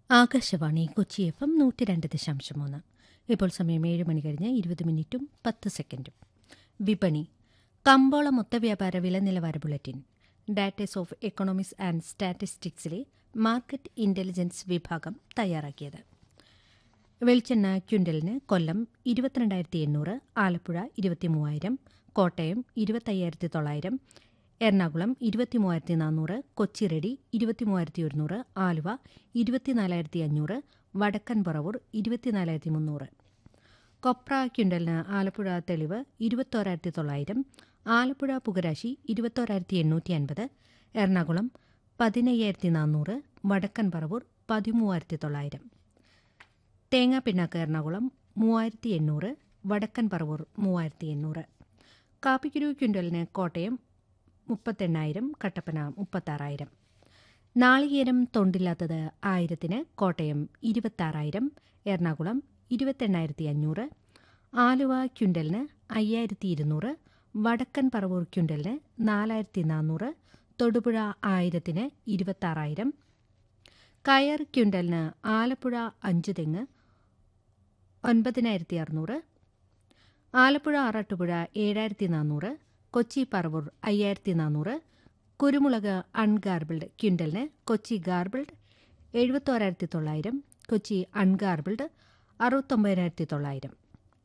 Akashvani Kochi F M നൂറ്റി രണ്ട് ദശാംശം മൂന്ന് ഇപ്പോൾ സമയം ഏഴ് മണി കഴിഞ്ഞ് ഇരുപത് മിനിറ്റും പത്ത് സെക്കൻഡും വിപണി കമ്പോള മൊത്തവ്യാപാര വില നിലവാര ബുള്ളറ്റിൻ ഡാറ്റേഴ്സ് ഓഫ് എക്കണോമിക്സ് ആൻഡ് സ്റ്റാറ്റിസ്റ്റിക്സിലെ മാർക്കറ്റ് ഇന്റലിജൻസ് വിഭാഗം തയ്യാറാക്കിയത് വെളിച്ചെണ്ണ ക്വിൻ്റലിന് കൊല്ലം ഇരുപത്തിരണ്ടായിരത്തി എണ്ണൂറ് ആലപ്പുഴ ഇരുപത്തിമൂവായിരം കോട്ടയം ഇരുപത്തയ്യായിരത്തി തൊള്ളായിരം എറണാകുളം ഇരുപത്തിമൂവായിരത്തി നാനൂറ് കൊച്ചി റെഡി ഇരുപത്തിമൂവായിരത്തി ഒരുന്നൂറ് ആലുവ ഇരുപത്തിനാലായിരത്തി അഞ്ഞൂറ് വടക്കൻ പറവൂർ ഇരുപത്തിനാലായിരത്തി മുന്നൂറ് കൊപ്ര ക്വിൻ്റലിന് ആലപ്പുഴ തെളിവ് ഇരുപത്തോരായിരത്തി തൊള്ളായിരം ആലപ്പുഴ പുകരാശി ഇരുപത്തോരായിരത്തി എണ്ണൂറ്റി അൻപത് എറണാകുളം പതിനയ്യായിരത്തി നാനൂറ് വടക്കൻ പറവൂർ പതിമൂവായിരത്തി തൊള്ളായിരം തേങ്ങാ പിണ്ണാക്ക് എറണാകുളം മൂവായിരത്തി എണ്ണൂറ് വടക്കൻ പറവൂർ മൂവായിരത്തി എണ്ണൂറ് കാപ്പിക്കുരു ക്വിൻ്റലിന് കോട്ടയം മുപ്പത്തെണ്ണായിരം കട്ടപ്പന മുപ്പത്താറായിരം നാളികേരം തൊണ്ടില്ലാത്തത് ആയിരത്തിന് കോട്ടയം ഇരുപത്താറായിരം എറണാകുളം ഇരുപത്തെണ്ണായിരത്തി അഞ്ഞൂറ് ആലുവ ക്വിൻ്റലിന് അയ്യായിരത്തി ഇരുന്നൂറ് വടക്കൻ പറവൂർ ക്വിൻ്റലിന് നാലായിരത്തി നാനൂറ് തൊടുപുഴ ആയിരത്തിന് ഇരുപത്താറായിരം കയർ ക്വിൻ്റലിന് ആലപ്പുഴ അഞ്ച് തെങ്ങ് ഒൻപതിനായിരത്തി അറുന്നൂറ് ആലപ്പുഴ ആറാട്ടുപുഴ ഏഴായിരത്തി നാനൂറ് കൊച്ചി പറവൂർ അയ്യായിരത്തി നാനൂറ് കുരുമുളക് അൺഗാർബിൾഡ് ക്വിൻ്റലിന് കൊച്ചി ഗാർബിൾഡ് എഴുപത്തോരായിരത്തി തൊള്ളായിരം കൊച്ചി അൺഗാർബിൾഡ് അറുപത്തൊമ്പതിനായിരത്തി തൊള്ളായിരം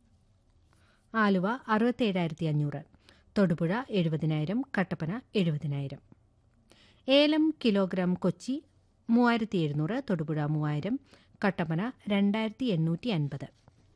ആലുവ അറുപത്തേഴായിരത്തി അഞ്ഞൂറ് തൊടുപുഴ എഴുപതിനായിരം കട്ടപ്പന എഴുപതിനായിരം ഏലം കിലോഗ്രാം കൊച്ചി മൂവായിരത്തി എഴുന്നൂറ് തൊടുപുഴ മൂവായിരം കട്ടപ്പന രണ്ടായിരത്തി എണ്ണൂറ്റി അൻപത്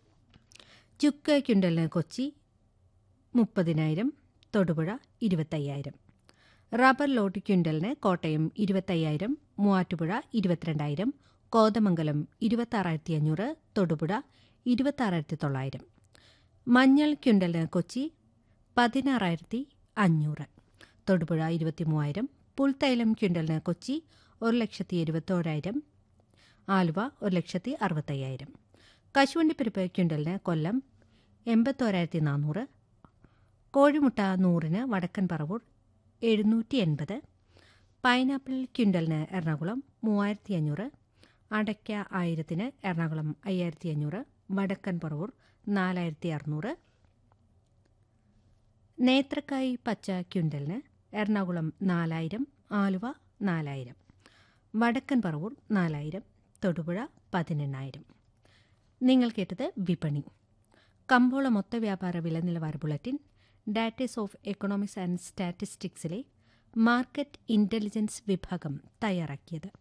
ചുക്ക് ക്വിൻ്റലിന് കൊച്ചി മുപ്പതിനായിരം തൊടുപുഴ ഇരുപത്തയ്യായിരം റബ്ബർ ലോട്ട് ക്വിൻ്റലിന് കോട്ടയം ഇരുപത്തയ്യായിരം മൂവാറ്റുപുഴ ഇരുപത്തിരണ്ടായിരം കോതമംഗലം ഇരുപത്താറായിരത്തി അഞ്ഞൂറ് തൊടുപുഴ ഇരുപത്താറായിരത്തി തൊള്ളായിരം മഞ്ഞൾ ക്വിൻ്റലിന് കൊച്ചി പതിനാറായിരത്തി അഞ്ഞൂറ് തൊടുപുഴ ഇരുപത്തി മൂവായിരം പുൽത്തൈലം ക്വിൻ്റലിന് കൊച്ചി ഒരു ലക്ഷത്തി എഴുപത്തോരായിരം ആലുവ ഒരു ലക്ഷത്തി അറുപത്തയ്യായിരം കശുവണ്ടിപ്പരിപ്പ് ക്വിൻ്റലിന് കൊല്ലം എൺപത്തോരായിരത്തി നാനൂറ് കോഴിമുട്ട നൂറിന് വടക്കൻ പറവൂർ എഴുന്നൂറ്റി എൺപത് പൈനാപ്പിൾ ക്വിൻ്റലിന് എറണാകുളം മൂവായിരത്തി അഞ്ഞൂറ് അടയ്ക്ക ആയിരത്തിന് എറണാകുളം അയ്യായിരത്തി അഞ്ഞൂറ് വടക്കൻ പറവൂർ നാലായിരത്തി അറുന്നൂറ് നേത്രക്കായ് പച്ച ക്വിൻ്റലിന് എറണാകുളം നാലായിരം ആലുവ നാലായിരം വടക്കൻ പറവൂർ നാലായിരം തൊടുപുഴ പതിനെണ്ണായിരം നിങ്ങൾ കേട്ടത് വിപണി കമ്പോള മൊത്ത വ്യാപാര വില നിലവാര ബുള്ളറ്റിൻ ഡാറ്റേഴ്സ് ഓഫ് എക്കണോമിക്സ് ആൻഡ് സ്റ്റാറ്റിസ്റ്റിക്സിലെ മാർക്കറ്റ് ഇന്റലിജൻസ് വിഭാഗം തയ്യാറാക്കിയത്